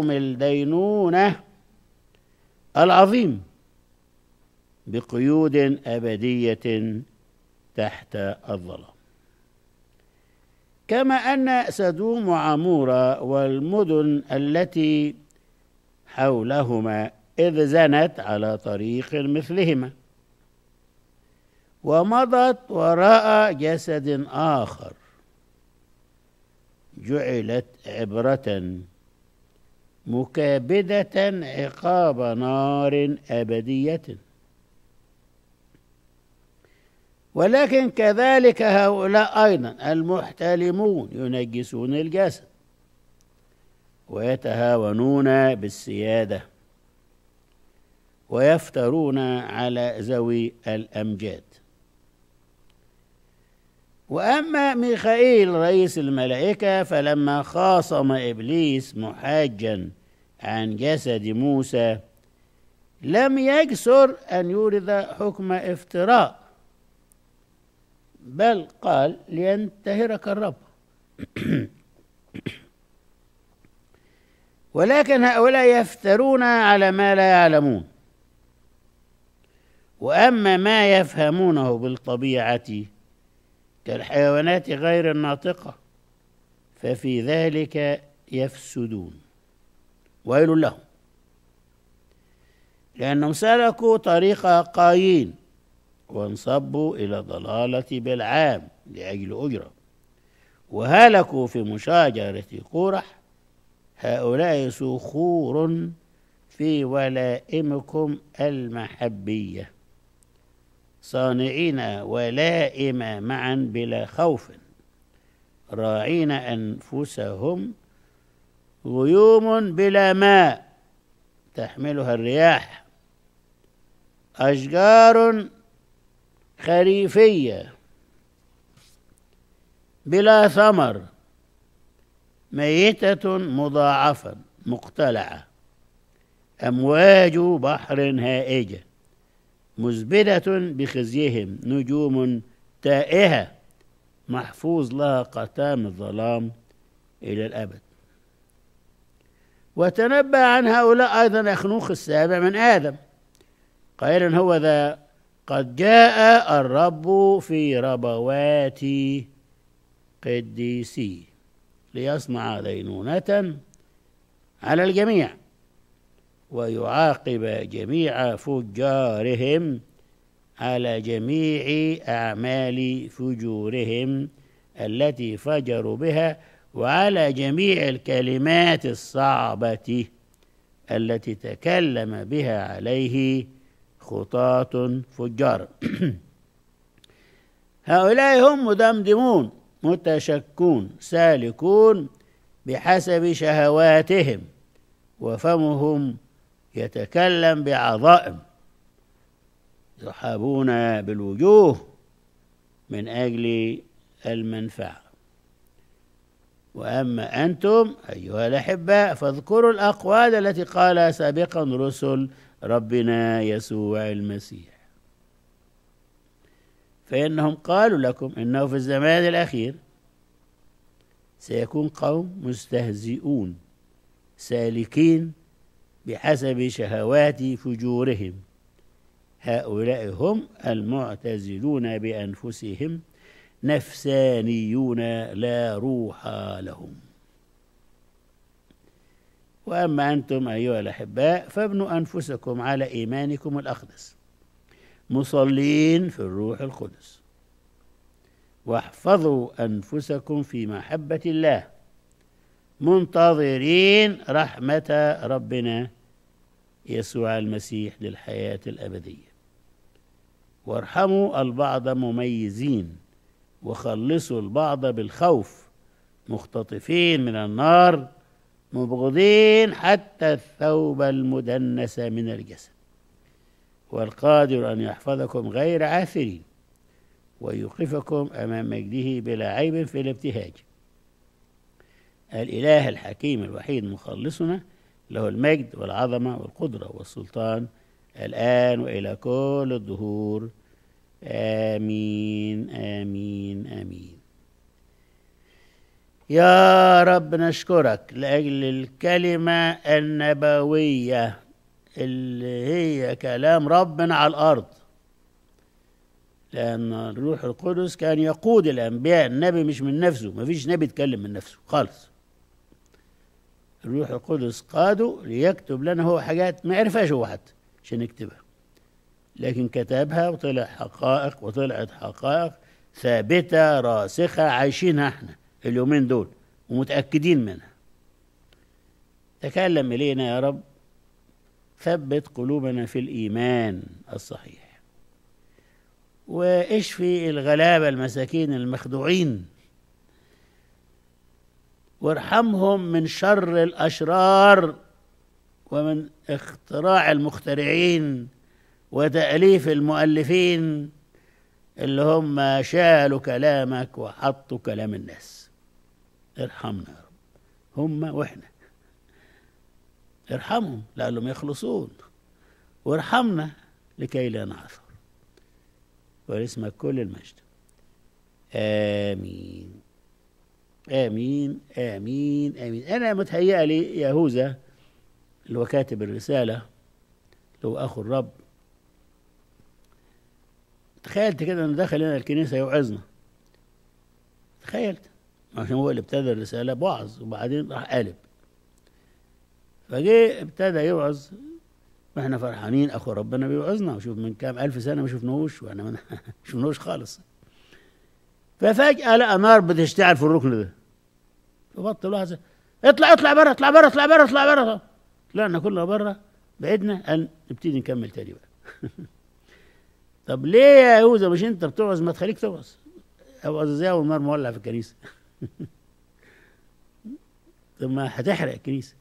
يوم الدينونة العظيم بقيود أبدية تحت الظلام كما أن سدوم وعمورة والمدن التي حولهما إذ زنت على طريق مثلهما ومضت وراء جسد آخر جعلت عبرة مكابدة عقاب نار أبدية ولكن كذلك هؤلاء أيضا المحتلمون ينجسون الجسد ويتهاونون بالسيادة ويفترون على ذوي الأمجاد وأما ميخائيل رئيس الملائكة فلما خاصم إبليس محاجا عن جسد موسى لم يجسر أن يورد حكم افتراء بل قال لينتهرك الرب ولكن هؤلاء يفترون على ما لا يعلمون واما ما يفهمونه بالطبيعه كالحيوانات غير الناطقه ففي ذلك يفسدون ويل لهم لانهم سلكوا طريق قايين وانصبوا الى ضلاله بالعام لاجل اجره وهلكوا في مشاجره قرح هؤلاء صخور في ولائمكم المحبيه صانعين ولائم معا بلا خوف راعين انفسهم غيوم بلا ماء تحملها الرياح اشجار خريفيه بلا ثمر ميته مضاعفه مقتلعه امواج بحر هائجه مزبدة بخزيهم نجوم تائهة محفوظ لها قتام الظلام إلى الأبد وتنبأ عن هؤلاء أيضا أخنوخ السابع من آدم قائلا هو ذا قد جاء الرب في ربوات قديسي ليصنع دينونة على الجميع ويعاقب جميع فجارهم على جميع اعمال فجورهم التي فجروا بها وعلى جميع الكلمات الصعبه التي تكلم بها عليه خطاة فجار هؤلاء هم مدمدمون متشكون سالكون بحسب شهواتهم وفمهم يتكلم بعظائم يرحبون بالوجوه من اجل المنفعه واما انتم ايها الاحباء فاذكروا الاقوال التي قال سابقا رسل ربنا يسوع المسيح فانهم قالوا لكم انه في الزمان الاخير سيكون قوم مستهزئون سالكين بحسب شهوات فجورهم هؤلاء هم المعتزلون بانفسهم نفسانيون لا روح لهم واما انتم ايها الاحباء فابنوا انفسكم على ايمانكم الاقدس مصلين في الروح القدس واحفظوا انفسكم في محبه الله منتظرين رحمة ربنا يسوع المسيح للحياة الأبدية وارحموا البعض مميزين وخلصوا البعض بالخوف مختطفين من النار مبغضين حتى الثوب المدنس من الجسد والقادر أن يحفظكم غير عاثرين ويوقفكم أمام مجده بلا عيب في الابتهاج الإله الحكيم الوحيد مخلصنا له المجد والعظمة والقدرة والسلطان الآن وإلى كل الدهور آمين آمين آمين يا رب نشكرك لاجل الكلمه النبويه اللي هي كلام ربنا على الارض لان الروح القدس كان يقود الانبياء النبي مش من نفسه ما فيش نبي يتكلم من نفسه خالص الروح القدس قاده ليكتب لنا هو حاجات ما عرفهاش هو حتى عشان يكتبها لكن كتبها وطلع حقائق وطلعت حقائق ثابتة راسخة عايشينها احنا اليومين دول ومتأكدين منها تكلم إلينا يا رب ثبت قلوبنا في الإيمان الصحيح واشفي الغلابة المساكين المخدوعين وارحمهم من شر الأشرار ومن اختراع المخترعين وتأليف المؤلفين اللي هم شالوا كلامك وحطوا كلام الناس ارحمنا يا رب هم واحنا ارحمهم لعلهم يخلصون وارحمنا لكي لا نعثر ولاسمك كل المجد آمين آمين آمين آمين أنا متهيأ لي يهوذا اللي هو كاتب الرسالة اللي هو أخو الرب تخيلت كده انه دخل هنا الكنيسه يوعظنا تخيلت عشان هو اللي ابتدى الرساله بوعظ وبعدين راح قالب فجه ابتدى يوعظ واحنا فرحانين اخو ربنا بيوعظنا وشوف من كام الف سنه ما شفناهوش واحنا ما شفناهوش خالص ففجاه لقى نار بتشتعل في الركن ده فبطل واحد اطلع اطلع بره اطلع بره اطلع بره اطلع بره طلعنا كلنا بره بعدنا قال نبتدي نكمل تاني بقى طب ليه يا يهوذا مش انت بتوعظ ما تخليك توعظ اوعظ ازاي والنار مولع في الكنيسه طب ما هتحرق الكنيسه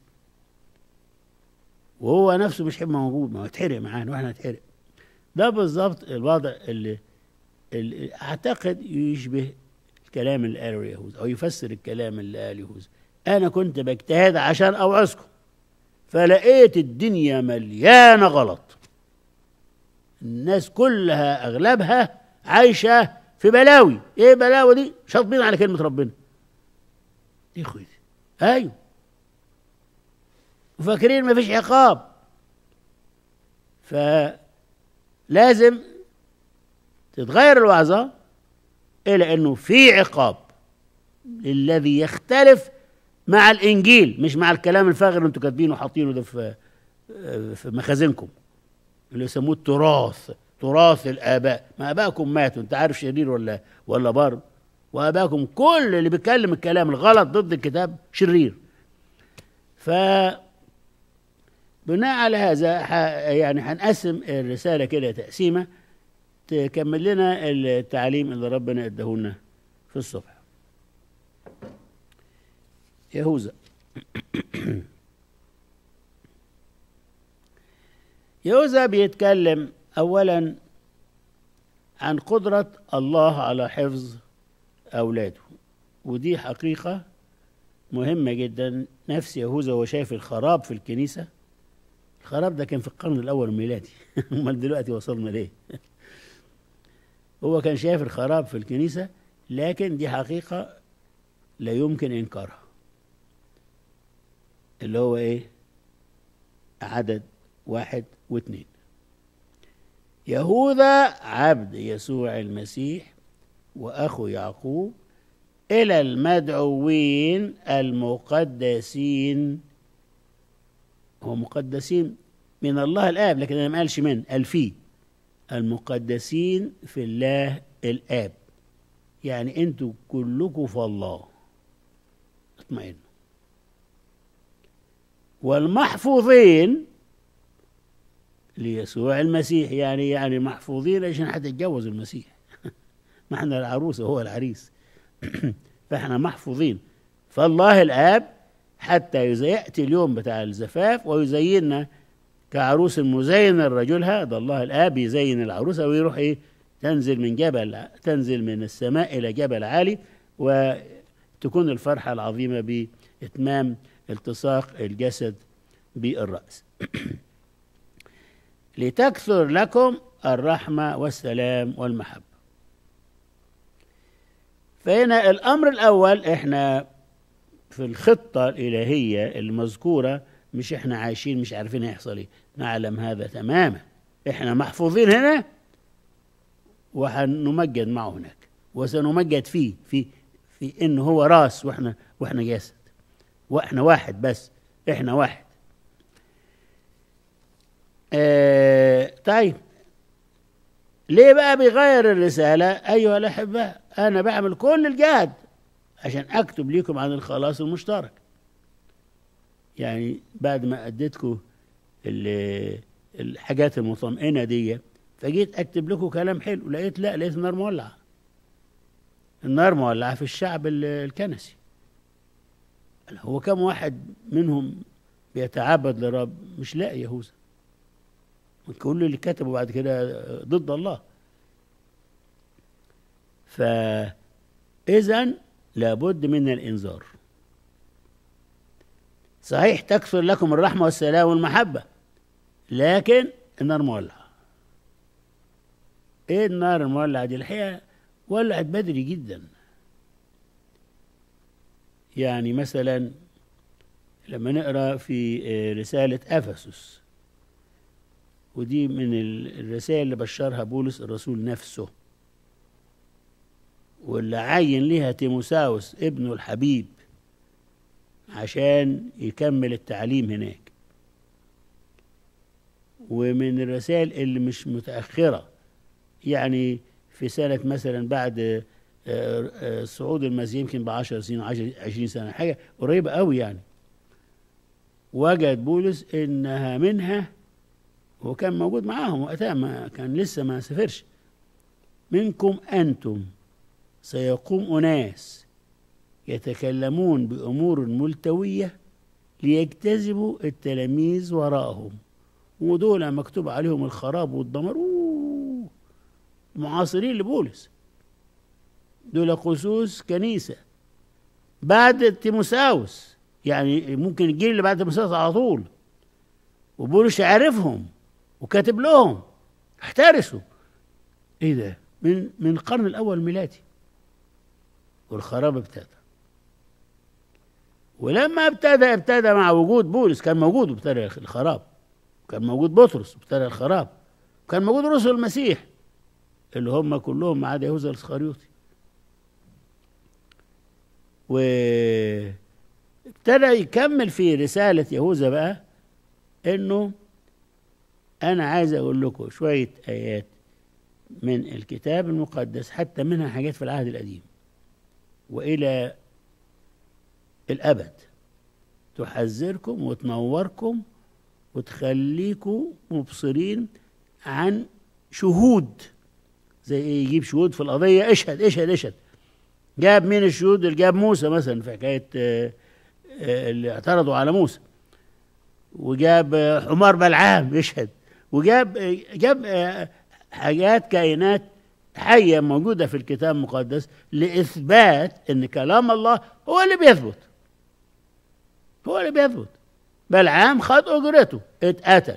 وهو نفسه مش هيبقى موجود ما هو يتحرق معانا واحنا نتحرق ده بالظبط الوضع اللي, اللي اعتقد يشبه الكلام اللي قاله يهوذا او يفسر الكلام اللي قاله يهوذا انا كنت بجتهد عشان اوعظكم فلقيت الدنيا مليانه غلط الناس كلها اغلبها عايشه في بلاوي ايه بلاوي دي شاطبين على كلمه ربنا دي اخوتي ايوه وفاكرين مفيش عقاب فلازم تتغير الوعظه الى انه في عقاب للذي يختلف مع الانجيل مش مع الكلام الفاغر اللي انتوا كاتبينه وحاطينه ده في في مخازنكم اللي يسموه التراث تراث الاباء ما ابائكم ماتوا انت عارف شرير ولا ولا بر وابائكم كل اللي بيتكلم الكلام الغلط ضد الكتاب شرير ف بناء على هذا ح... يعني هنقسم الرساله كده تقسيمه تكمل لنا التعليم اللي ربنا اداهولنا في الصبح يهوذا يهوذا بيتكلم اولا عن قدره الله على حفظ اولاده ودي حقيقه مهمه جدا نفس يهوذا وهو شايف الخراب في الكنيسه الخراب ده كان في القرن الاول الميلادي امال دلوقتي وصلنا ليه هو كان شايف الخراب في الكنيسه لكن دي حقيقه لا يمكن انكارها اللي هو ايه عدد واحد واثنين يهوذا عبد يسوع المسيح واخو يعقوب الى المدعوين المقدسين هو مقدسين من الله الاب لكن انا ما قالش من قال فيه المقدسين في الله الاب يعني انتوا كلكم في الله اطمئنوا والمحفوظين ليسوع المسيح يعني يعني محفوظين عشان هتتجوز المسيح ما احنا العروسه هو العريس فاحنا محفوظين فالله الاب حتى ياتي اليوم بتاع الزفاف ويزيننا كعروس مزين لرجلها ده الله الاب يزين العروسه ويروح ايه تنزل من جبل تنزل من السماء الى جبل عالي وتكون الفرحه العظيمه باتمام التصاق الجسد بالراس لتكثر لكم الرحمه والسلام والمحبه فهنا الامر الاول احنا في الخطة الإلهية المذكورة مش احنا عايشين مش عارفين هيحصل ايه نعلم هذا تماما احنا محفوظين هنا وهنمجد معه هناك وسنمجد فيه في في ان هو راس واحنا واحنا جسد واحنا واحد بس احنا واحد آه طيب ليه بقى بيغير الرسالة أيها الأحباء أنا بعمل كل الجهد عشان أكتب لكم عن الخلاص المشترك يعني بعد ما أديتكم ال- الحاجات المطمئنة دي فجيت أكتب لكم كلام حلو لقيت لا لقيت النار مولعة النار مولعة في الشعب ال- الكنسي هو كم واحد منهم بيتعبد لرب مش لاقي يهوذا كل اللي كتبوا بعد كده ضد الله فإذا لابد من الإنذار صحيح تكثر لكم الرحمة والسلام والمحبة لكن النار مولعة ايه النار المولعة دي الحقيقة ولعت بدري جدا يعني مثلا لما نقرا في آه، رسالة أفسس ودي من ال- الرسائل اللي بشرها بولس الرسول نفسه واللي عين ليها تيموساوس ابنه الحبيب عشان يكمل التعليم هناك ومن الرسائل اللي مش متأخرة يعني في سنة مثلا بعد آه، آه، صعود المسيح يمكن بعشر سنين عشر عشرين سنة حاجة قريبة قوي يعني وجد بولس إنها منها هو كان موجود معاهم وقتها ما كان لسه ما سافرش منكم أنتم سيقوم أناس يتكلمون بأمور ملتوية ليجتذبوا التلاميذ وراءهم ودول مكتوب عليهم الخراب والدمار أوه، معاصرين لبولس دول قسوس كنيسة بعد تيموساوس يعني ممكن الجيل اللي بعد تيموساوس على طول وبولس يعرفهم وكاتب لهم احترسوا ايه ده من من القرن الاول الميلادي والخراب ابتدى ولما ابتدى ابتدى مع وجود بولس كان موجود وابتدى الخراب كان موجود بطرس وابتدى الخراب كان موجود رسل المسيح اللي هم كلهم ما عدا يهوذا الاسخريوطي وابتدى يكمل في رسالة يهوذا بقى انه انا عايز اقول لكم شوية ايات من الكتاب المقدس حتى منها حاجات في العهد القديم والى الابد تحذركم وتنوركم وتخليكم مبصرين عن شهود زي ايه يجيب شهود في القضيه اشهد اشهد اشهد جاب مين الشهود اللي جاب موسى مثلا في حكايه آه، آه، اللي اعترضوا على موسى وجاب آه، حمار بلعام يشهد وجاب آه، جاب آه، حاجات كائنات حيه موجوده في الكتاب المقدس لاثبات ان كلام الله هو اللي بيثبت هو اللي بيثبت بلعام خد اجرته اتقتل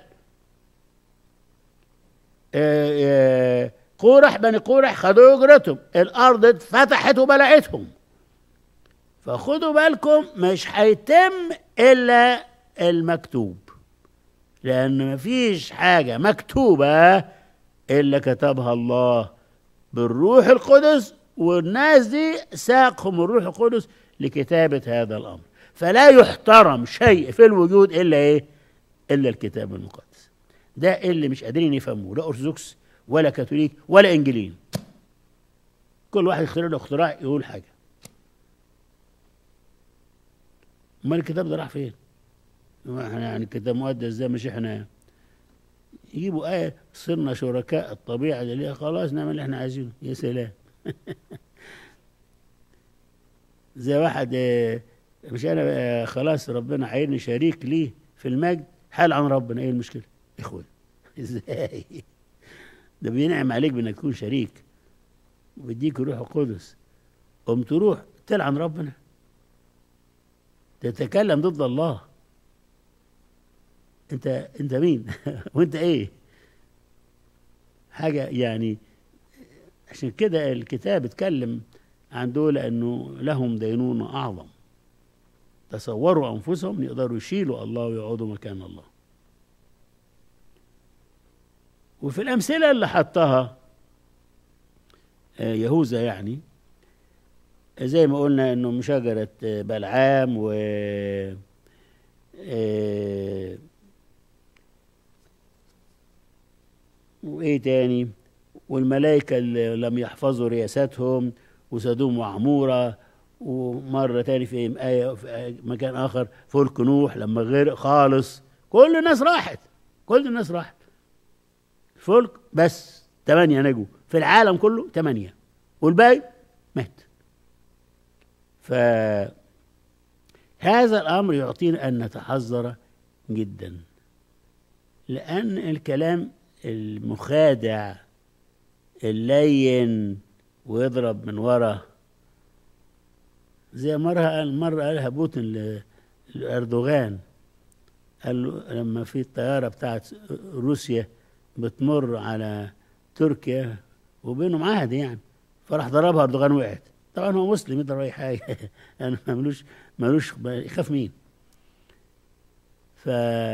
آه، آه، قورح بني قورح خدوا اجرتهم الارض اتفتحت وبلعتهم فخدوا بالكم مش هيتم الا المكتوب لان مفيش حاجه مكتوبه الا كتبها الله بالروح القدس والناس دي ساقهم الروح القدس لكتابه هذا الامر فلا يحترم شيء في الوجود الا ايه الا الكتاب المقدس ده اللي مش قادرين يفهموه لا ارثوذكس ولا كاثوليك ولا انجيلين كل واحد يخترع له اختراع يقول حاجه امال الكتاب ده راح فين احنا يعني الكتاب المقدس ده مش احنا يجيبوا آية صرنا شركاء الطبيعة اللي ليها خلاص نعمل اللي احنا عايزينه يا سلام زي واحد آه، مش انا آه، خلاص ربنا عيني شريك ليه في المجد حال عن ربنا ايه المشكلة اخوان ازاي ده بينعم عليك بانك تكون شريك ويديك روح القدس قم تروح تلعن ربنا تتكلم ضد الله انت انت مين وانت ايه حاجه يعني عشان كده الكتاب اتكلم عن دول انه لهم دينونه اعظم تصوروا أنفسهم يقدروا يشيلوا الله ويقعدوا مكان الله وفي الأمثلة اللي حطها آه، يهوذا يعني زي ما قلنا انه من شجرة آه، بلعام و آه، وايه تاني والملائكة اللي لم يحفظوا رياستهم وسدوم وعمورة ومرة تاني في آية في مكان آخر فلك نوح لما غرق خالص كل الناس راحت كل الناس راحت فلك بس ثمانية نجوا في العالم كله ثمانية والباقي مات فهذا الأمر يعطينا أن نتحذر جدا لأن الكلام المخادع اللين ويضرب من ورا زي مرة مرة قالها بوتين ل- لأردوغان قال له لما في الطيارة بتاعت روسيا بتمر على تركيا وبينهم عهد يعني فراح ضربها أردوغان وقعت طبعا هو مسلم يضرب أي حاجة يعني ملوش ملوش يخاف مين ف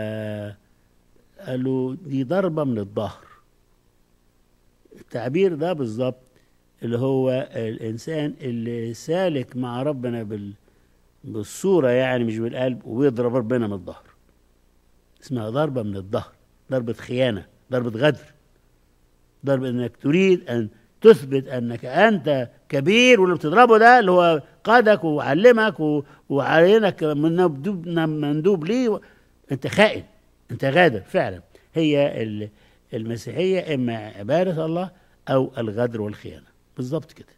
قال له دي ضربة من الظهر التعبير ده بالظبط اللي هو الإنسان اللي سالك مع ربنا بال بالصورة يعني مش بالقلب وبيضرب ربنا من الظهر اسمها ضربة من الظهر ضربة خيانة ضربة غدر ضربة انك تريد ان تثبت انك انت كبير واللي بتضربه ده اللي هو قادك وعلمك و- وعينك مندوب مندوب ليه و... انت خائن انت غادر فعلا هي ال- المسيحية اما عبادة الله او الغدر والخيانة بالظبط كده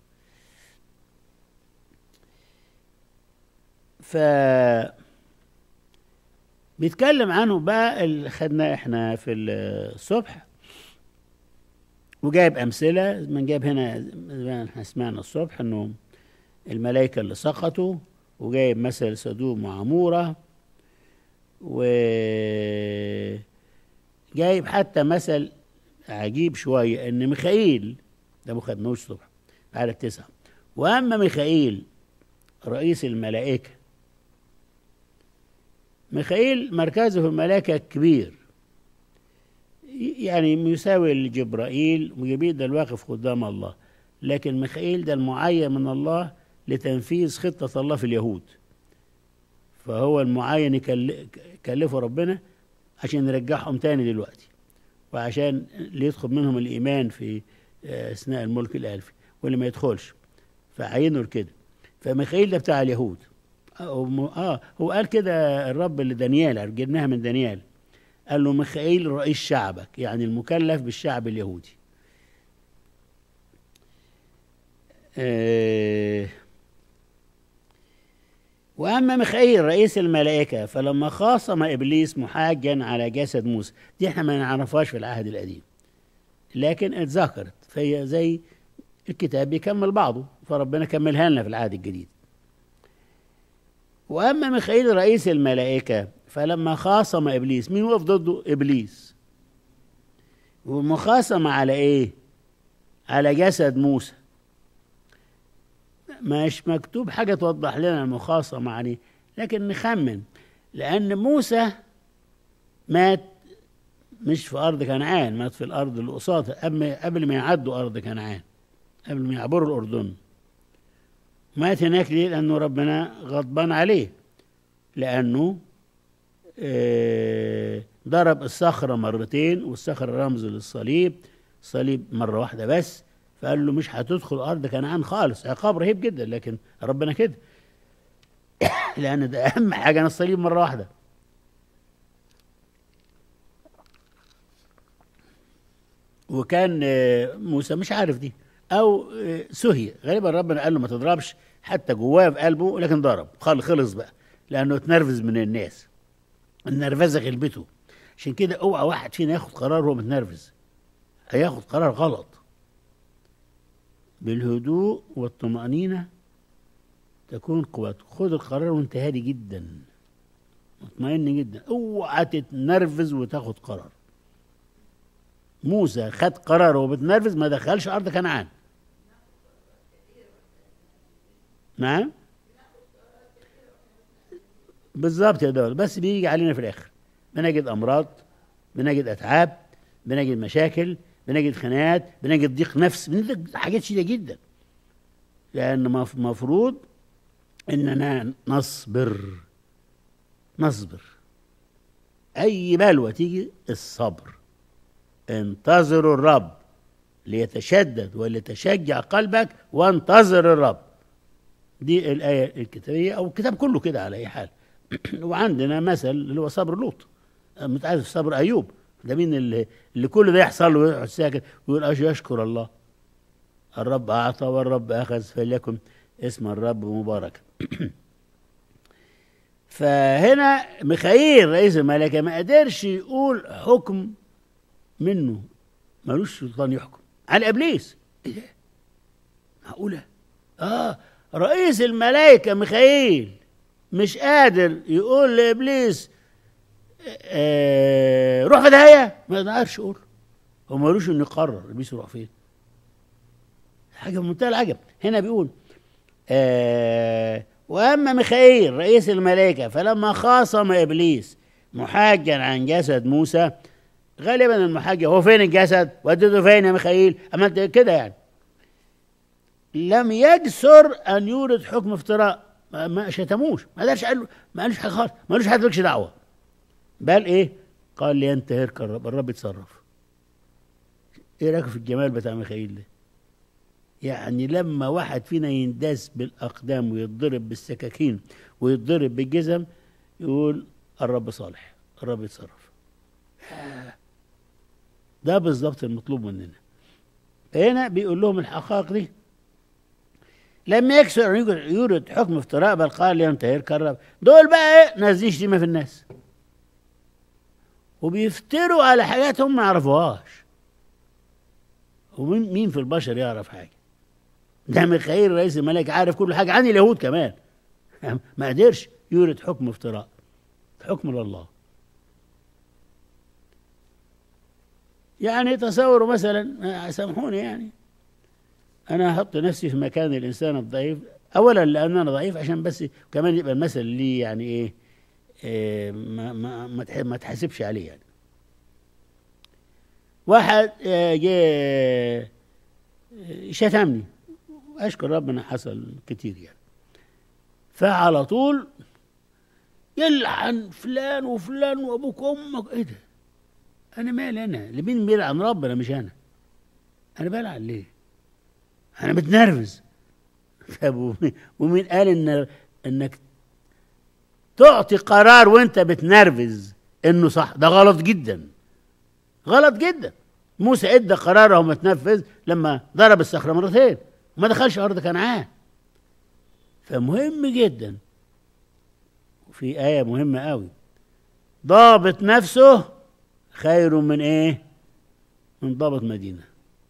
ف بيتكلم عنه بقى اللي خدناه احنا في الصبح وجايب امثله من جايب هنا زي ما احنا سمعنا الصبح انه الملائكه اللي سقطوا وجايب مثل سدوم وعموره و جايب حتى مثل عجيب شويه ان ميخائيل ده ما خدناهوش الصبح على التسعه واما ميخائيل رئيس الملائكه ميخائيل مركزه في الملائكه كبير يعني يساوي جبرائيل وجبريل ده الواقف قدام الله لكن ميخائيل ده المعين من الله لتنفيذ خطة الله في اليهود فهو المعين يكل- يكلفه ربنا عشان يرجعهم تاني دلوقتي وعشان اللي يدخل منهم الإيمان في آه، أثناء الملك الألفي واللي ما يدخلش فعينه لكده فميخائيل ده بتاع اليهود آه م- اه هو قال كده الرب لدانيال جبناها من دانيال قال له ميخائيل رئيس شعبك يعني المكلف بالشعب اليهودي آه واما ميخائيل رئيس الملائكه فلما خاصم ابليس محاجا على جسد موسى دي احنا ما نعرفهاش في العهد القديم لكن اتذكرت فهي زي الكتاب بيكمل بعضه فربنا كملها لنا في العهد الجديد واما ميخائيل رئيس الملائكه فلما خاصم ابليس مين وقف ضده ابليس والمخاصمه على ايه على جسد موسى مش مكتوب حاجه توضح لنا المخاصمه عليه لكن نخمن لان موسى مات مش في ارض كنعان مات في الارض اللي قصادها قبل قبل ما يعدوا ارض كنعان قبل ما يعبروا الاردن مات هناك ليه لانه ربنا غضبان عليه لانه آه، ضرب الصخرة مرتين والصخرة رمز للصليب الصليب مرة واحدة بس فقال له مش هتدخل أرض كنعان خالص عقاب رهيب جدا لكن ربنا كده لأن ده أهم حاجة أن الصليب مرة واحدة وكان آه، موسى مش عارف دي أو آه، سهي غالبا ربنا قال له ما تضربش حتى جواه في قلبه لكن ضرب خل- خلص بقى لأنه اتنرفز من الناس النرفزه غلبته عشان كده اوعى واحد فينا ياخد قرار وهو متنرفز هياخد قرار غلط بالهدوء والطمأنينة تكون قوتك خد القرار وانت هادي جدا مطمئن جدا اوعى تتنرفز وتاخد قرار موسى خد قرار وهو متنرفز ما دخلش ارض كنعان نعم بالظبط يا دول بس بيجي علينا في الاخر بنجد امراض بنجد اتعاب بنجد مشاكل بنجد خناقات بنجد ضيق نفس بنجد حاجات شديده جدا لان مف- مفروض اننا نصبر نصبر اي بلوى تيجي الصبر انتظروا الرب ليتشدد وليتشجع قلبك وانتظر الرب دي الآية الكتابية أو الكتاب كله كده على أي حال وعندنا مثل اللي هو صبر لوط متعرف صبر أيوب ده مين اللي, اللي كل ده يحصل له ويقعد ساكت ويقول أش- يشكر الله الرب أعطى والرب أخذ فليكن اسم الرب مباركا فهنا ميخائيل رئيس الملائكة ما قدرش يقول حكم منه ملوش سلطان يحكم على ابليس ايه ده معقوله اه رئيس الملائكه ميخائيل مش قادر يقول لابليس آه روح في داهيه ما يقدرش يقول هو ملوش انه يقرر ابليس يروح فين حاجه في منتهى العجب هنا بيقول آه واما ميخائيل رئيس الملائكه فلما خاصم ابليس محاجا عن جسد موسى غالبا المحاجة هو فين الجسد وديته فين يا ميخائيل اما انت كده يعني لم يجسر ان يورد حكم افتراء ما, ما شتموش ما قالش قال ما قالش حاجه خالص ما قالوش حد مالكش دعوه بل ايه قال لينتهرك الرب الرب يتصرف ايه رايك في الجمال بتاع ميخائيل ده يعني لما واحد فينا ينداس بالاقدام ويتضرب بالسكاكين ويتضرب بالجزم يقول الرب صالح الرب يتصرف ده بالظبط المطلوب مننا هنا بيقول لهم الحقائق دي لم يكسر أن يورد حكم افتراء بل قال ينتهر كرب دول بقى ايه نازلين شتيمه في الناس وبيفتروا على حاجات هم ما يعرفوهاش ومين مين في البشر يعرف حاجه ده ميخائيل رئيس الملائكه عارف كل حاجه عن اليهود كمان ما قدرش يورد حكم افتراء حكم لله يعني تصوروا مثلا سامحوني يعني انا احط نفسي في مكان الانسان الضعيف اولا لان انا ضعيف عشان بس كمان يبقى المثل لي يعني ايه, إيه ما ما ما, تح- ما تحاسبش عليه يعني واحد آه، جه آه، شتمني اشكر ربنا حصل كتير يعني فعلى طول يلعن فلان وفلان وابوك وامك ايه ده انا مالي انا اللي مين بيلعن ربنا مش انا انا بلعن ليه انا متنرفز طب ومين- ومين قال ان انك تعطي قرار وانت بتنرفز انه صح ده غلط جدا غلط جدا موسى ادى قراره وما تنفذ لما ضرب الصخره مرتين وما دخلش ارض كنعان فمهم جدا وفي ايه مهمه قوي ضابط نفسه خير من ايه من ضابط مدينه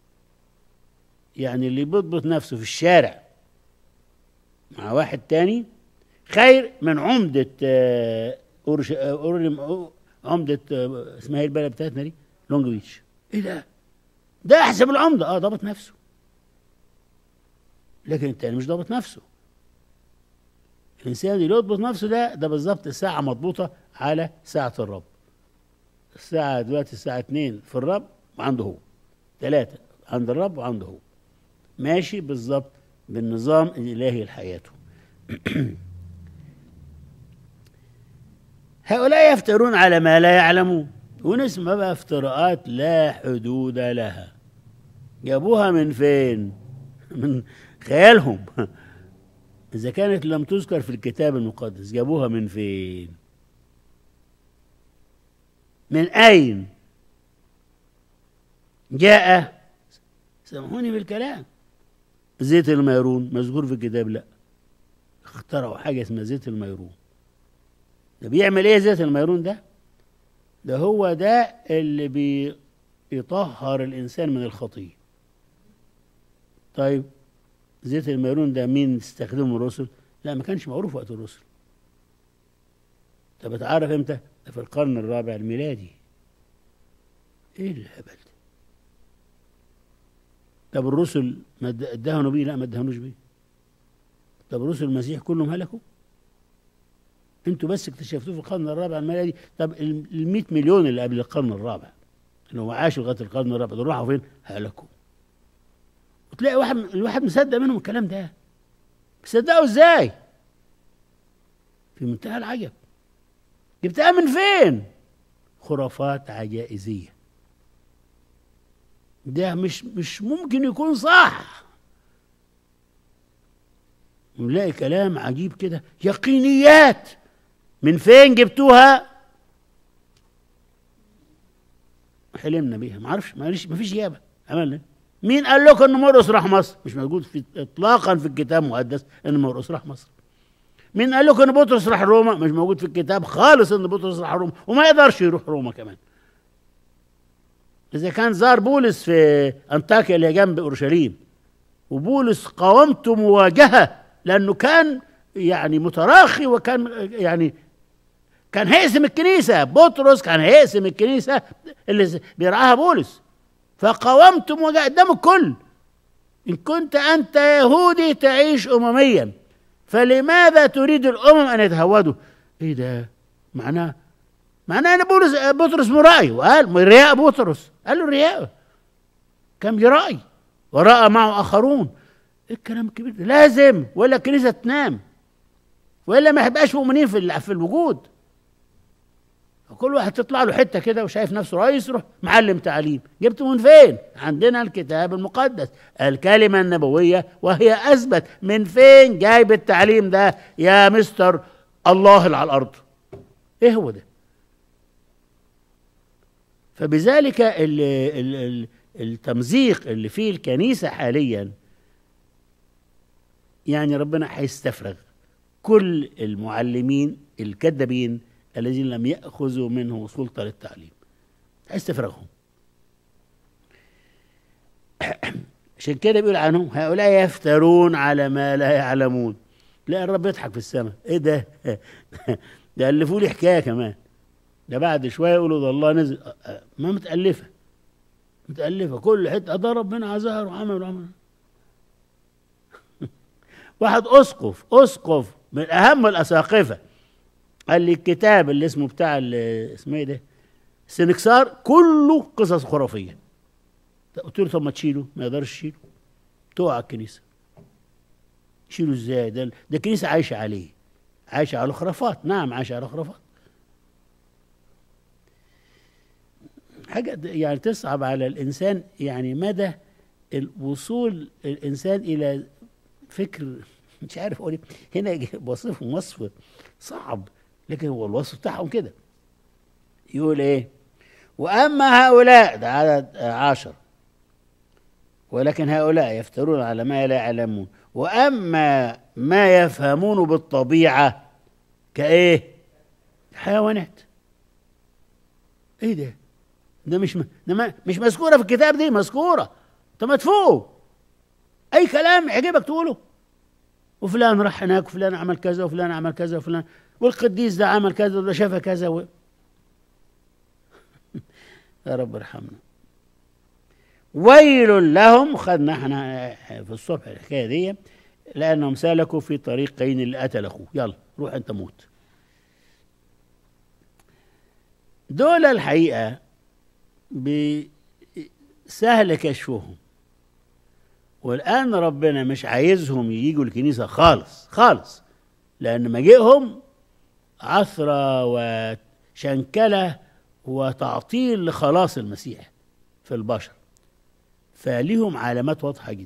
يعني اللي بيضبط نفسه في الشارع مع واحد تاني خير من عمدة آه، أورش... آه، أورلم... عمدة آه، اسمها ايه البلد بتاعتنا دي؟ لونج بيتش ايه ده؟ ده احسن من العمدة اه ضابط نفسه لكن التاني مش ضابط نفسه الانسان اللي يضبط نفسه ده ده بالظبط ساعة مضبوطة على ساعة الرب الساعة دلوقتي الساعة 2 في الرب وعنده هو ثلاثة عند الرب وعنده هو ماشي بالظبط بالنظام الإلهي لحياته هؤلاء يفترون على ما لا يعلمون ونسمع بقى افتراءات لا حدود لها جابوها من فين من خيالهم إذا كانت لم تذكر في الكتاب المقدس جابوها من فين من أين جاء سامحوني بالكلام زيت الميرون مذكور في الكتاب لا اخترعوا حاجة اسمها زيت الميرون ده بيعمل ايه زيت الميرون ده ده هو ده اللي بيطهر الإنسان من الخطية طيب زيت الميرون ده مين استخدمه الرسل لا ما كانش معروف وقت الرسل طب اتعرف امتى ده في القرن الرابع الميلادي ايه الهبل ده طب الرسل ما اد- ادهنوا بيه لا ما ادهنوش بيه طب رسل المسيح كلهم هلكوا انتوا بس اكتشفتوه في القرن الرابع الميلادي طب ال 100 مليون اللي قبل القرن الرابع اللي هم عاشوا لغايه القرن الرابع دول راحوا فين؟ هلكوا وتلاقي واحد الواحد مصدق منهم الكلام ده مصدقه ازاي؟ في منتهى العجب جبتها من فين؟ خرافات عجائزيه ده مش مش ممكن يكون صح نلاقي كلام عجيب كده يقينيات من فين جبتوها حلمنا بيها ما اعرفش ما فيش اجابه عملنا مين قال لكم ان مرقس راح مصر مش موجود في اطلاقا في الكتاب المقدس ان مرقس راح مصر مين قال لكم ان بطرس راح روما مش موجود في الكتاب خالص ان بطرس راح روما وما يقدرش يروح روما كمان اذا كان زار بولس في انطاكيا اللي جنب اورشليم وبولس قاومته مواجهه لانه كان يعني متراخي وكان يعني كان هيقسم الكنيسه بطرس كان هيقسم الكنيسه اللي بيرعاها بولس فقاومت مواجهه قدام الكل ان كنت انت يهودي تعيش امميا فلماذا تريد الامم ان يتهودوا ايه ده معناه معناه ان بولس بطرس مرائي وقال رياء بطرس قال له رياء كان يرائي وراى معه اخرون ايه الكلام الكبير ده لازم ولا الكنيسه تنام والا ما يبقاش مؤمنين في في الوجود كل واحد تطلع له حته كده وشايف نفسه رئيس يروح معلم تعليم جبته من فين عندنا الكتاب المقدس الكلمه النبويه وهي اثبت من فين جايب التعليم ده يا مستر الله اللي على الارض ايه هو ده فبذلك ال ال التمزيق اللي فيه الكنيسه حاليا يعني ربنا هيستفرغ كل المعلمين الكذابين الذين لم يأخذوا منه سلطة للتعليم هيستفرغهم عشان كده بيقول عنهم هؤلاء يفترون على ما لا يعلمون لا الرب يضحك في السماء ايه ده ده الفوا لي حكايه كمان ده بعد شويه يقولوا ده الله نزل ما متالفه متالفه كل حته ده ربنا ظهر وعمل وعمل واحد اسقف اسقف من اهم الاساقفه قال لي الكتاب اللي اسمه بتاع اسمه ايه ده السنكسار كله قصص خرافيه قلت له طب ما تشيله ما يقدرش يشيله تقع الكنيسه تشيله ازاي ده ده الكنيسه عايشه عليه عايشه على خرافات نعم عايشه على خرافات حاجه يعني تصعب على الانسان يعني مدى الوصول الانسان الى فكر مش عارف اقول هنا وصفهم وصف صعب لكن هو الوصف بتاعهم كده يقول ايه واما هؤلاء ده عدد عشر ولكن هؤلاء يفترون على ما لا يعلمون واما ما يفهمون بالطبيعه كايه حيوانات ايه ده ده مش م... ده ما مش مذكوره في الكتاب دي مذكوره انت مدفوق اي كلام يعجبك تقوله وفلان راح هناك وفلان عمل كذا وفلان عمل كذا وفلان والقديس ده عمل كذا وده شاف كذا و... يا رب ارحمنا ويل لهم خدنا احنا في الصبح الحكايه دي لانهم سلكوا في طريق قايين اللي قتل اخوه يلا روح انت موت دول الحقيقه سهل كشفهم والآن ربنا مش عايزهم يجوا الكنيسة خالص خالص لأن مجيئهم عثرة وشنكلة وتعطيل لخلاص المسيح في البشر فليهم علامات واضحة جدا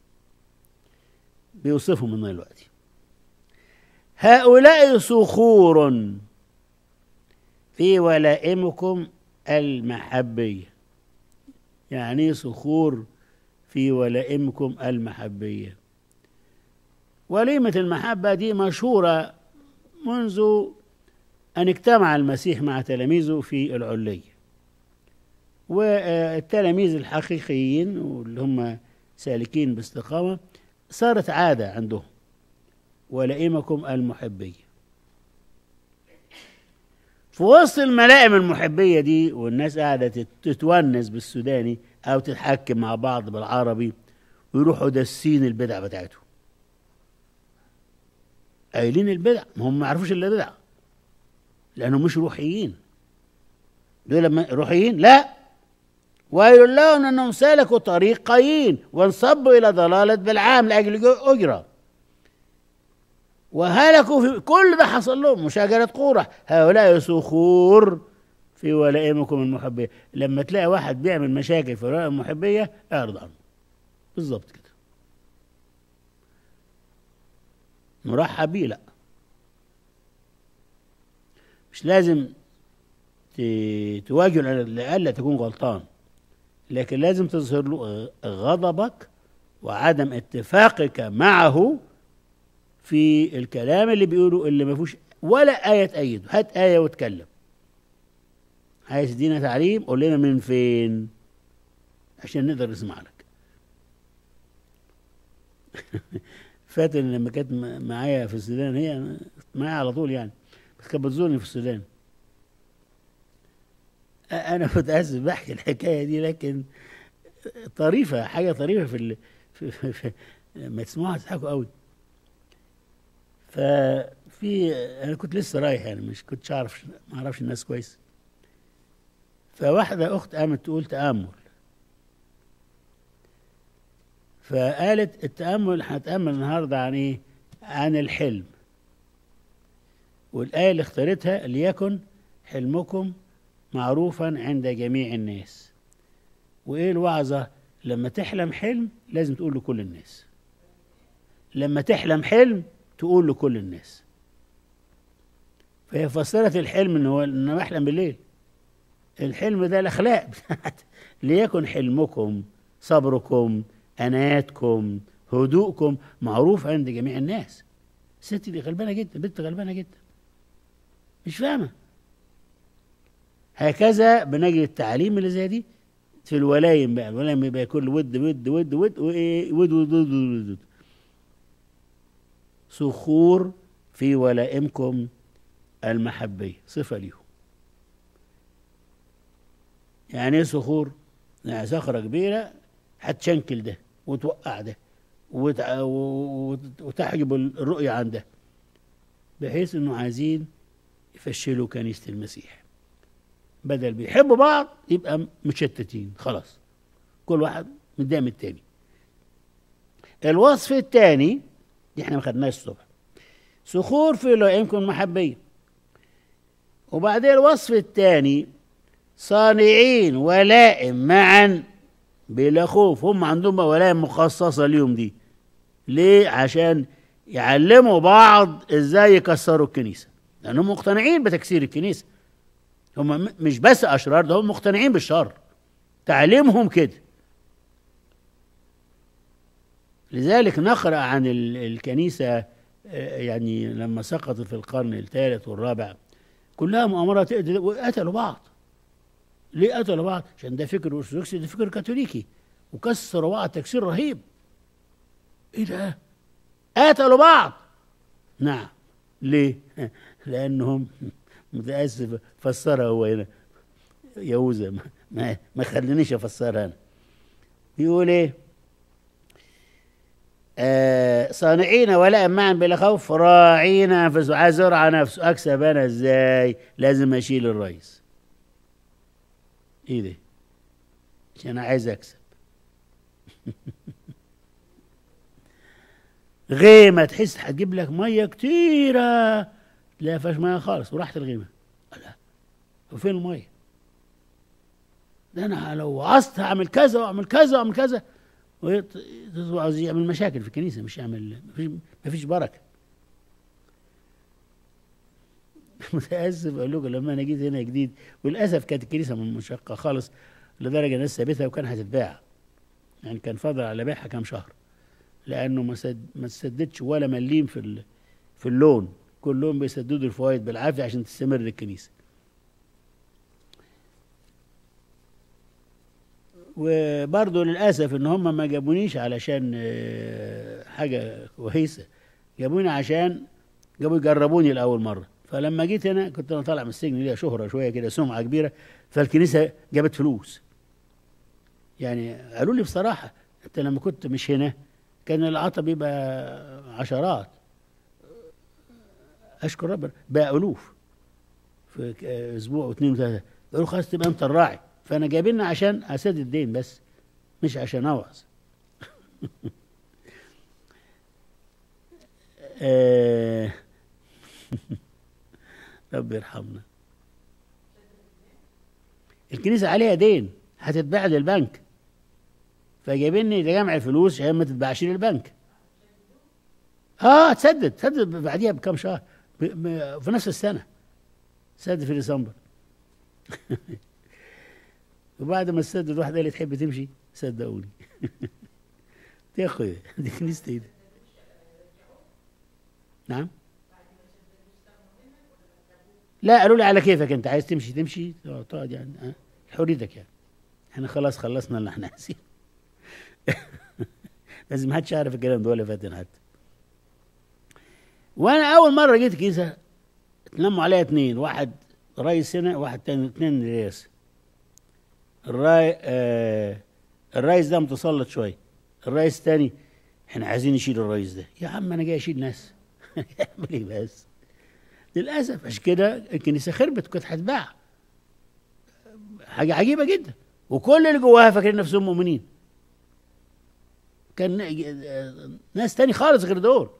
بيوصفهم من دلوقتي هؤلاء صخور في ولائمكم المحبية يعني صخور في ولائمكم المحبية وليمة المحبة دي مشهورة منذ أن اجتمع المسيح مع تلاميذه في العلية والتلاميذ الحقيقيين واللي هم سالكين باستقامة صارت عادة عندهم ولئيمكم المحبية في وسط الملائم المحبية دي والناس قاعدة تتونس بالسوداني أو تتحكم مع بعض بالعربي ويروحوا داسين البدع بتاعتهم قايلين البدع ما هم ما يعرفوش الا بدع لانهم مش روحيين دول لما روحيين لا ويل لهم انهم سلكوا طريق قايين وانصبوا الى ضلاله بالعام لاجل اجره وهلكوا في كل ده حصل لهم مشاجره قورح هؤلاء صخور في ولائمكم المحبيه لما تلاقي واحد بيعمل مشاكل في ولائم المحبيه اعرض عنه بالظبط كده مرحب بيه لا مش لازم ت- تواجه لألا تكون غلطان لكن لازم تظهر له غضبك وعدم اتفاقك معه في الكلام اللي بيقوله اللي ما فيهوش ولا آية تأيده هات آية واتكلم عايز تدينا تعليم قول لنا من فين عشان نقدر نسمع لك فاتن لما كانت م- معايا في السودان هي معايا على طول يعني بس كانت بتزورني في السودان أ- انا متاسف بحكي الحكايه دي لكن طريفه حاجه طريفه في, ال... في, في, في لما تسمعوها تضحكوا قوي ففي انا كنت لسه رايح يعني مش كنتش اعرف ما اعرفش الناس كويس فواحده اخت قامت تقول تامل فقالت التامل هنتامل النهارده عن ايه عن الحلم والايه اللي اختارتها ليكن حلمكم معروفا عند جميع الناس وايه الوعظه لما تحلم حلم لازم تقول لكل الناس لما تحلم حلم تقول لكل الناس فهي فسرت الحلم ان هو ان أنا بحلم بالليل الحلم ده الاخلاق بتاعت ليكن حلمكم صبركم اناتكم هدوءكم معروف عند جميع الناس الست دي غلبانه جدا بنت غلبانه جدا مش فاهمه هكذا بنجد التعليم اللي زي دي في الولايم بقى الولايم يبقى كل ود ود ود ود وإيه ود ود ود, ود, ود. صخور في ولائمكم المحبية صفة ليهم يعني ايه صخور؟ يعني صخرة كبيرة هتشنكل ده وتوقع ده وتع- و- وت- وتحجب الرؤية عن ده بحيث انه عايزين يفشلوا كنيسة المسيح بدل بيحبوا بعض يبقى مشتتين خلاص كل واحد متضايق من التاني الوصف الثاني دي احنا ما خدناش الصبح صخور في لائمكم المحبية وبعدين الوصف الثاني صانعين ولائم معا بلا خوف هم عندهم ولائم مخصصة ليهم دي ليه عشان يعلموا بعض ازاي يكسروا الكنيسة لأنهم مقتنعين بتكسير الكنيسة هم م- مش بس أشرار ده هم مقتنعين بالشر تعليمهم كده لذلك نقرأ عن ال- الكنيسة آه، يعني لما سقطت في القرن الثالث والرابع كلها مؤامرات تقتل- وقتلوا بعض ليه قتلوا بعض؟ عشان ده فكر أرثوذكسي ده فكر كاثوليكي وكسروا بعض تكسير رهيب ايه ده؟ قتلوا بعض نعم ليه؟ لأنهم متأسف فسرها هو هنا يهوذا ما, ما, ما خلينيش أفسرها أنا يقول إيه؟ آه صانعين ولا معا بلا خوف راعين انفسه عايز يرعى نفسه اكسب انا ازاي لازم اشيل الرئيس ايه ده عشان انا عايز اكسب غيمة تحس هتجيب لك مية كتيرة لا فيهاش مية خالص وراحت الغيمة لا وفين المية ده انا لو وعظت هعمل كذا واعمل كذا واعمل كذا وعاوز يعمل مشاكل في الكنيسه مش يعمل مفيش مفيش بركه متاسف اقول لكم لما انا جيت هنا جديد وللاسف كانت الكنيسه مشقه خالص لدرجه الناس سابتها وكان هتتباع يعني كان فاضل على بيعها كام شهر لانه ما سد ما تسددش ولا مليم في ال... في اللون كلهم بيسددوا الفوائد بالعافيه عشان تستمر الكنيسه وبرضه للاسف ان هم ما جابونيش علشان آه، حاجه كويسه جابوني عشان جابوا يجربوني لاول مره فلما جيت هنا كنت انا طالع من السجن ليا شهره شويه كده سمعه كبيره فالكنيسه جابت فلوس يعني قالوا لي بصراحه انت لما كنت مش هنا كان العطا بيبقى عشرات اشكر ربنا بقى الوف في ك- اسبوع واثنين وثلاثه قالوا خلاص تبقى انت الراعي فانا جايبيننا عشان اسدد الدين بس مش عشان اوعظ آه، رب يرحمنا الكنيسة عليها دين هتتباع للبنك فجايبيني لجمع الفلوس عشان ما تتباعش للبنك اه تسدد تسدد بعديها بكم شهر ب... ب... في نفس السنة سدد في ديسمبر وبعد ما تسدد واحدة اللي تحب تمشي صدقوني يا اخويا دي كنيستي دي نعم لا قالوا لي على كيفك انت عايز تمشي تمشي تقعد- تقعد يعني ها؟ حريتك يعني احنا خلاص خلصنا اللي احنا عايزين لازم ما حدش يعرف الكلام ده ولا فاتن حتى وانا اول مره جيت كيسه اتلموا عليا اتنين واحد رئيس هنا واحد تاني اتنين رئاسه الراي آه الرئيس ده متسلط شويه الرئيس التاني احنا عايزين نشيل الرئيس ده يا عم انا جاي اشيل ناس اعمل ايه بس للاسف عشان كده الكنيسه خربت كانت هتباع حاجه عجيبه جدا وكل اللي جواها فاكرين نفسهم مؤمنين كان آه، ناس تاني خالص غير دول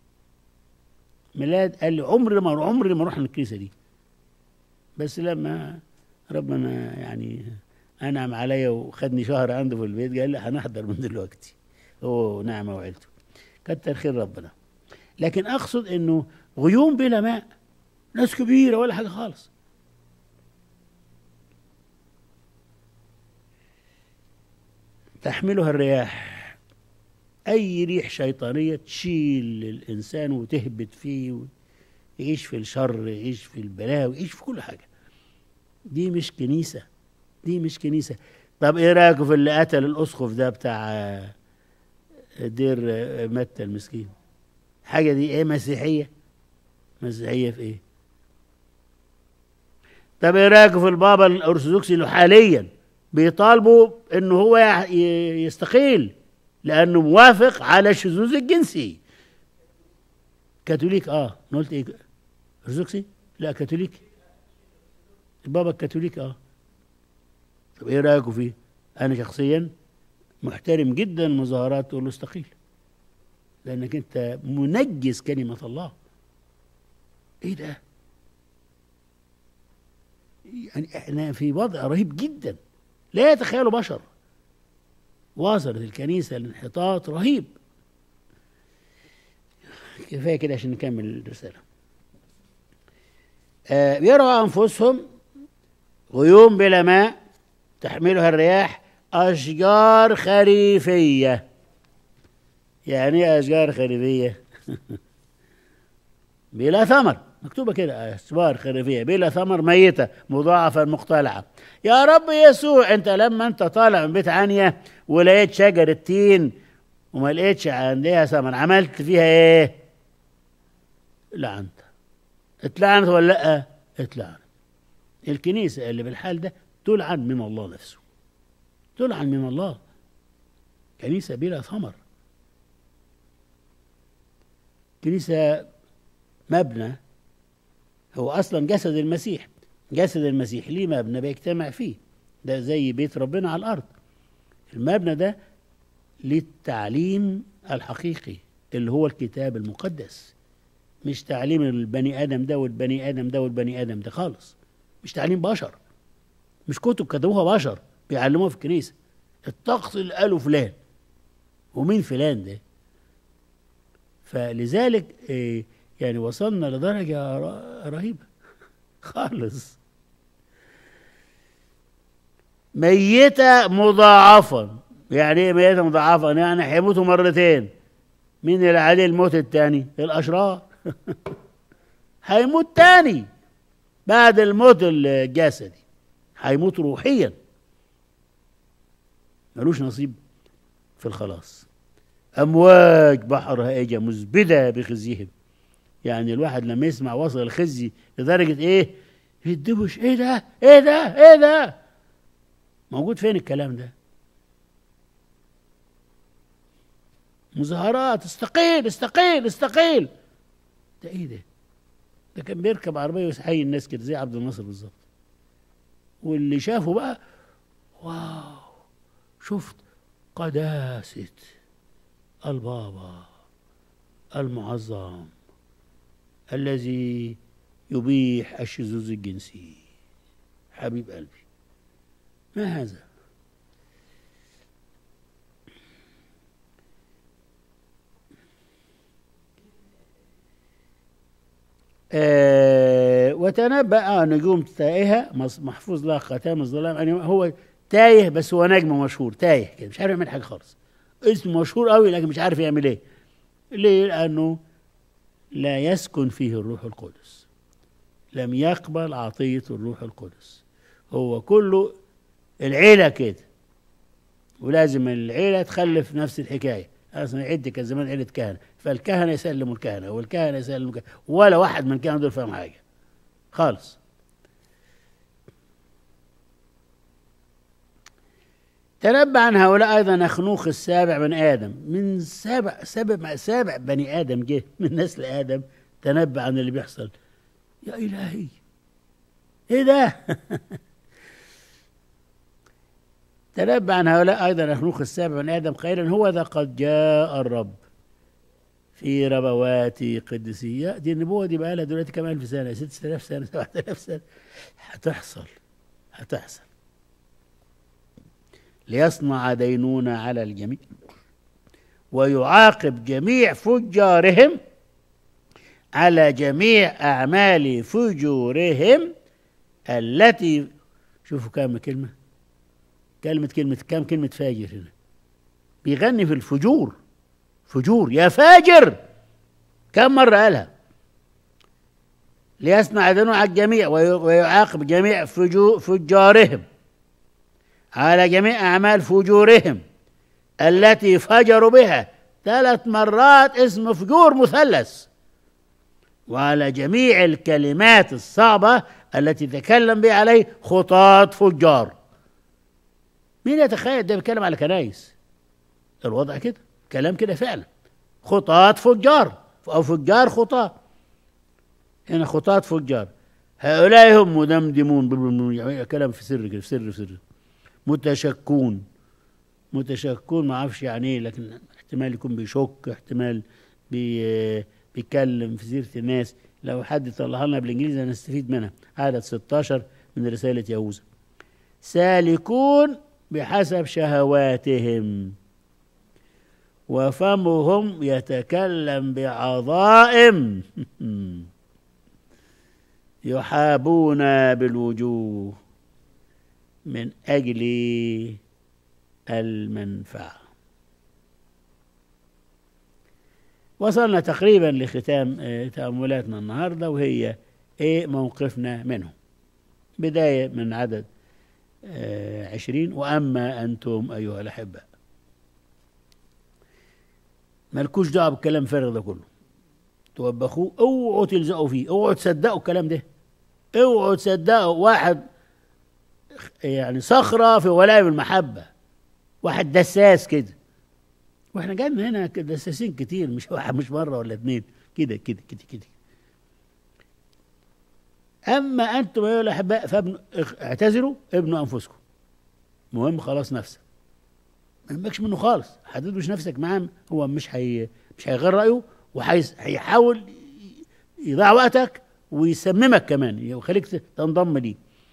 ميلاد قال لي عمري ما عمري ما اروح الكنيسه دي بس لما ربنا يعني انعم عليا وخدني شهر عنده في البيت قال لي هنحضر من دلوقتي هو نعمه وعيلته كتر خير ربنا لكن اقصد انه غيوم بلا ماء ناس كبيره ولا حاجه خالص تحملها الرياح اي ريح شيطانيه تشيل الانسان وتهبط فيه يعيش في الشر يعيش في البلاوي يعيش في كل حاجه دي مش كنيسه دي مش كنيسه طب ايه رايكم في اللي قتل الاسقف ده بتاع آه، دير آه، متى المسكين حاجه دي ايه مسيحيه مسيحيه في ايه طب ايه رايكم في البابا الارثوذكسي اللي حاليا بيطالبوا انه هو يع- ي- يستقيل لانه موافق على الشذوذ الجنسي كاثوليك اه أنا قلت ايه ارثوذكسي لا كاثوليك البابا الكاثوليك اه طب ايه رايكم فيه انا شخصيا محترم جدا مظاهرات تقول له استقيل لانك انت منجز كلمه الله ايه ده يعني احنا في وضع رهيب جدا لا يتخيله بشر واصلت الكنيسه لانحطاط رهيب كفايه كده عشان نكمل الرساله آه يروا انفسهم غيوم بلا ماء تحملها الرياح اشجار خريفيه يعني ايه اشجار خريفيه بلا ثمر مكتوبه كده اشجار خريفيه بلا ثمر ميته مضاعفه مقتلعه يا رب يسوع انت لما انت طالع من بيت عنيا ولقيت شجره تين وما لقيتش عندها ثمر عملت فيها ايه لعنت اتلعنت ولا لا اتلعنت الكنيسه اللي بالحال ده تلعن من الله نفسه تلعن من الله كنيسه بلا ثمر كنيسه مبنى هو اصلا جسد المسيح جسد المسيح ليه مبنى بيجتمع فيه ده زي بيت ربنا على الارض المبنى ده للتعليم الحقيقي اللي هو الكتاب المقدس مش تعليم البني ادم ده والبني ادم ده والبني ادم ده خالص مش تعليم بشر مش كتب كتبوها بشر بيعلموها في الكنيسه الطقس اللي قاله فلان ومين فلان ده فلذلك إيه يعني وصلنا لدرجه ر- رهيبه خالص ميتة مضاعفة يعني ايه ميتة مضاعفة يعني هيموتوا مرتين مين اللي عليه الموت التاني الأشرار هيموت تاني بعد الموت الجسدي هيموت روحيا ملوش نصيب في الخلاص أمواج بحر هائجة مزبدة بخزيهم يعني الواحد لما يسمع وصل الخزي لدرجة إيه يدبش إيه ده إيه ده إيه ده موجود فين الكلام ده مظاهرات استقيل استقيل استقيل ده ايه ده ده كان بيركب عربيه ويحيي الناس كده زي عبد الناصر بالظبط واللي شافه بقى واو شفت قداسه البابا المعظم الذي يبيح الشذوذ الجنسي حبيب قلبي ما هذا آه وتنبأ نجوم تائهة مص- محفوظ لها ختام الظلام يعني هو تايه بس هو نجم مشهور تايه كده مش عارف يعمل حاجة خالص اسمه مشهور قوي لكن مش عارف يعمل ايه ليه لأنه لا يسكن فيه الروح القدس لم يقبل عطية الروح القدس هو كله العيلة كده ولازم العيلة تخلف نفس الحكاية أصلا عدة كان زمان عيلة كهنة فالكهنة يسلموا الكهنة والكهنة يسلموا الكهنة ولا واحد من الكهنة دول فاهم حاجة خالص تنبأ عن هؤلاء أيضا أخنوخ السابع من آدم من سابع سابع سابع بني آدم جه من نسل آدم تنبأ عن اللي بيحصل يا إلهي إيه ده؟ تنبأ عن هؤلاء أيضا أخنوخ السابع من آدم قائلا هو ذا قد جاء الرب في ربوات قدسية دي النبوة دي بقى لها دلوقتي كم ألف سنة 6000 سنة 7000 سنة هتحصل هتحصل ليصنع دينونة على الجميع ويعاقب جميع فجارهم على جميع أعمال فجورهم التي شوفوا كم كلمة كلمة كلمة كم كلمة فاجر هنا بيغني في الفجور فجور يا فاجر كم مرة قالها ليصنع دينونة على الجميع وي- ويعاقب جميع فجو- فجارهم على جميع أعمال فجورهم التي فجروا بها ثلاث مرات اسم فجور مثلث وعلى جميع الكلمات الصعبة التي تكلم بها عليه خطاة فجار مين يتخيل ده بيتكلم على كنايس الوضع كده كلام كده فعلا خطاة فجار أو فجار خطاة هنا خطاة فجار هؤلاء هم مدمدمون يعني كلام في سر كده في سر في سر متشكون متشكون ما اعرفش يعني ايه لكن احتمال يكون بيشك احتمال بي بيتكلم في سيره الناس لو حد طلعها لنا بالانجليزي هنستفيد منها عدد 16 من رساله يهوذا سالكون بحسب شهواتهم وفمهم يتكلم بعظائم يحابون بالوجوه من أجل المنفعة وصلنا تقريبا لختام آه، تأملاتنا النهاردة وهي إيه موقفنا منهم بداية من عدد آه، عشرين وأما أنتم أيها الأحباء مالكوش دعوة بالكلام الفارغ ده كله توبخوه اوعوا تلزقوا فيه اوعوا تصدقوا الكلام ده اوعوا تصدقوا واحد يعني صخرة في ولائم المحبة واحد دساس كده واحنا جالنا هنا دساسين كتير مش واحد مش مرة ولا اتنين كده كده كده كده أما أنتم أيها الأحباء فابن اعتذروا ابنوا أنفسكم مهم خلاص نفسك ما يهمكش منه خالص حددوش نفسك معاه هو مش هي مش هيغير رأيه وهيحاول يضيع وقتك ويسممك كمان ويخليك تنضم ليه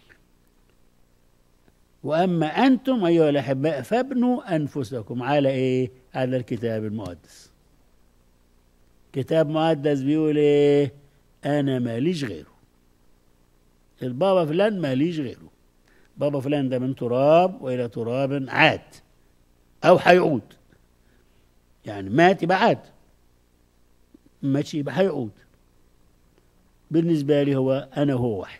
واما انتم ايها الاحباء فابنوا انفسكم على ايه على الكتاب المقدس كتاب مقدس بيقول ايه انا ماليش غيره البابا فلان ماليش غيره بابا فلان ده من تراب والى تراب عاد او هيعود يعني مات يبقى عاد ماتش يبقى هيعود بالنسبه لي هو انا هو واحد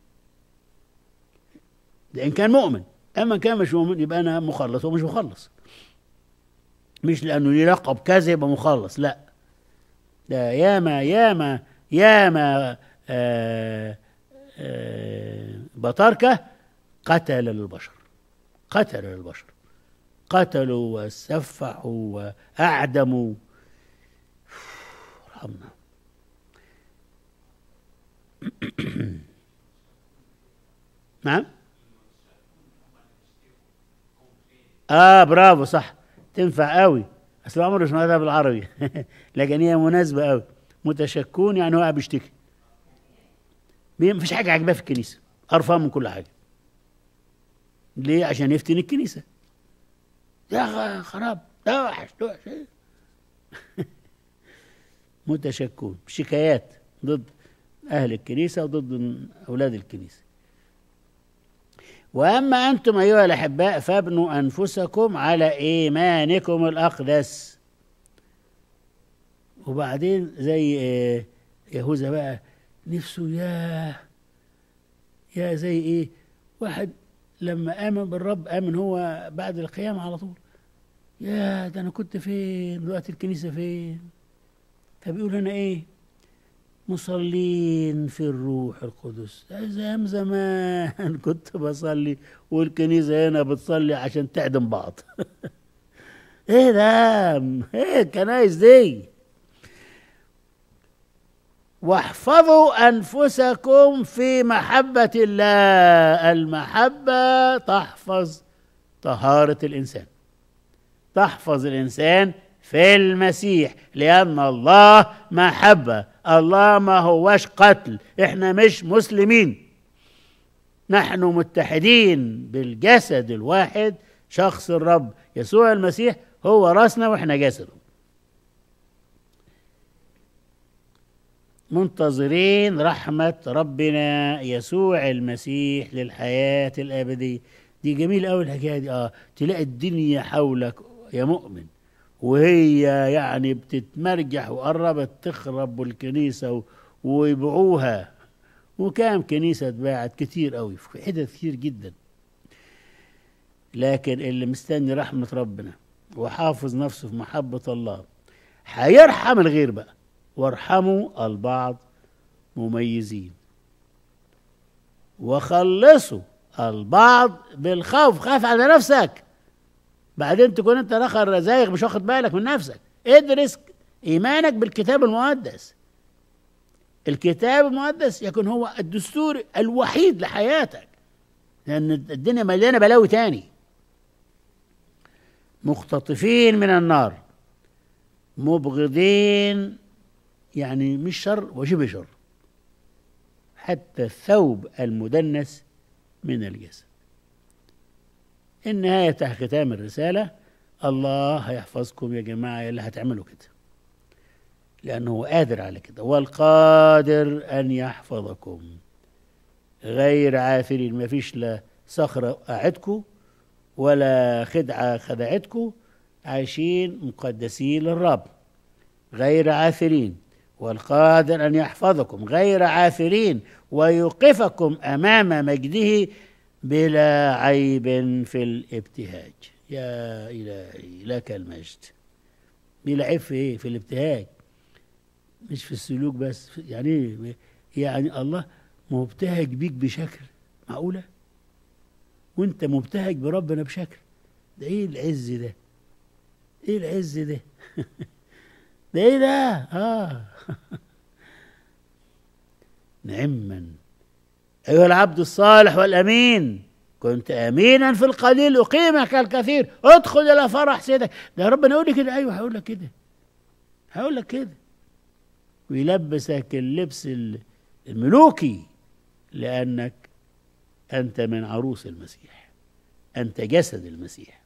ده ان كان مؤمن اما كان مش مؤمن يبقى انا مخلص هو مش مخلص مش لانه ليه لقب كذا يبقى مخلص لا ده ياما ياما ياما آه آه بطاركه قتل للبشر قتل للبشر قتلوا وسفحوا واعدموا ارحمنا نعم اه برافو صح تنفع قوي اصل عمره مش مذهب بالعربي لكن هي مناسبه قوي متشكون يعني هو قاعد بيشتكي بي- مفيش حاجه عاجباه في الكنيسه قرفان من كل حاجه ليه عشان يفتن الكنيسه يا خ- خراب ده وحش ده وحش متشكون شكايات ضد اهل الكنيسه وضد اولاد الكنيسه واما انتم ايها الاحباء فابنوا انفسكم على ايمانكم الاقدس وبعدين زي آه، يهوذا بقى نفسه يا يا زي ايه واحد لما امن بالرب امن هو بعد القيامه على طول يا ده انا كنت فين دلوقتي الكنيسه فين فبيقول هنا ايه مصلين في الروح القدس ده زمان زمان كنت بصلي والكنيسه هنا بتصلي عشان تعدم بعض ايه ده ايه الكنايس دي واحفظوا انفسكم في محبه الله المحبه تحفظ طهاره الانسان تحفظ الانسان في المسيح لان الله محبه الله ما هوش قتل احنا مش مسلمين نحن متحدين بالجسد الواحد شخص الرب يسوع المسيح هو راسنا واحنا جسده منتظرين رحمة ربنا يسوع المسيح للحياة الأبدية دي جميل أوي الحكاية دي اه تلاقي الدنيا حولك يا مؤمن وهي يعني بتتمرجح وقربت تخرب الكنيسة و- ويبيعوها وكام كنيسة اتباعت كتير قوي في حتت كتير جدا لكن اللي مستني رحمة ربنا وحافظ نفسه في محبة الله هيرحم الغير بقى وارحموا البعض مميزين وخلصوا البعض بالخوف خاف على نفسك بعدين تكون انت رخر زايغ مش واخد بالك من نفسك ادرس ايمانك بالكتاب المقدس الكتاب المقدس يكون هو الدستور الوحيد لحياتك لان الدنيا مليانه بلاوي تاني مختطفين من النار مبغضين يعني مش شر وشبه شر حتى الثوب المدنس من الجسد النهاية بتاع ختام الرسالة الله هيحفظكم يا جماعة اللي هتعملوا كده لأنه هو قادر على كده والقادر أن يحفظكم غير عاثرين ما فيش لا صخرة قاعدكم ولا خدعة خدعتكم عايشين مقدسين للرب غير عاثرين والقادر أن يحفظكم غير عاثرين ويوقفكم أمام مجده بلا عيب في الابتهاج يا إلهي لك المجد بلا عيب في إيه في الابتهاج مش في السلوك بس يعني إيه؟ يعني الله مبتهج بيك بشكل معقولة وانت مبتهج بربنا بشكل ده ايه العز ده ايه العز ده ده ايه ده اه نعما ايها العبد الصالح والامين كنت امينا في القليل اقيمك الكثير ادخل الى فرح سيدك ده ربنا يقول لي كده ايوه هقول لك كده هقول لك كده ويلبسك اللبس الملوكي لانك انت من عروس المسيح انت جسد المسيح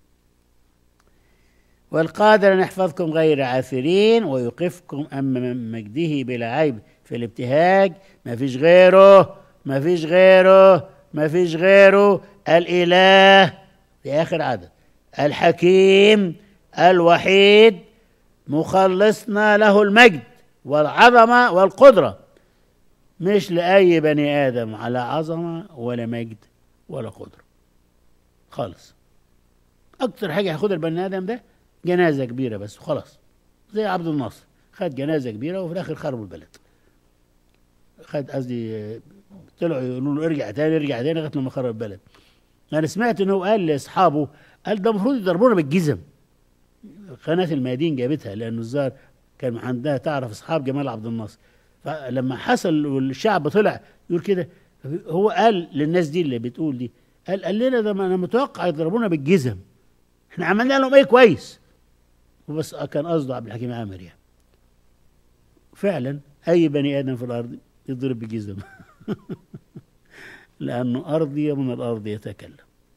والقادر أن يحفظكم غير عاثرين ويوقفكم أمام مجده بلا عيب في الابتهاج ما فيش غيره ما فيش غيره ما فيش غيره الإله في آخر عدد الحكيم الوحيد مخلصنا له المجد والعظمة والقدرة مش لأي بني آدم على عظمة ولا مجد ولا قدرة خالص أكتر حاجة هياخدها البني آدم ده جنازة كبيرة بس وخلاص زي عبد الناصر خد جنازة كبيرة وفي الآخر خربوا البلد خد قصدي طلعوا يقولوا له ارجع تاني ارجع تاني لغاية لما خرب البلد أنا سمعت إنه قال لأصحابه قال ده المفروض يضربونا بالجزم قناة الميادين جابتها لأنه الظاهر كان عندها تعرف أصحاب جمال عبد الناصر فلما حصل والشعب طلع يقول كده هو قال للناس دي اللي بتقول دي قال قال لنا ده ما انا متوقع يضربونا بالجزم احنا عملنا لهم ايه كويس وبس كان قصده عبد الحكيم عامر يعني فعلا اي بني ادم في الارض يضرب بجزم لانه ارضي من الارض يتكلم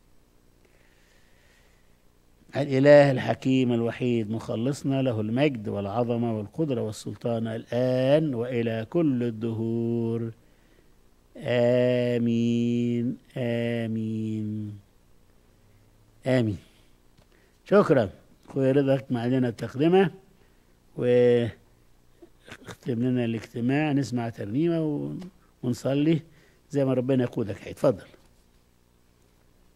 الإله الحكيم الوحيد مخلصنا له المجد والعظمة والقدرة والسلطان الآن وإلى كل الدهور آمين آمين آمين شكرا أخوي رضا اختم لنا التقدمة واختم لنا الاجتماع نسمع ترنيمة ونصلي زي ما ربنا يقودك اتفضل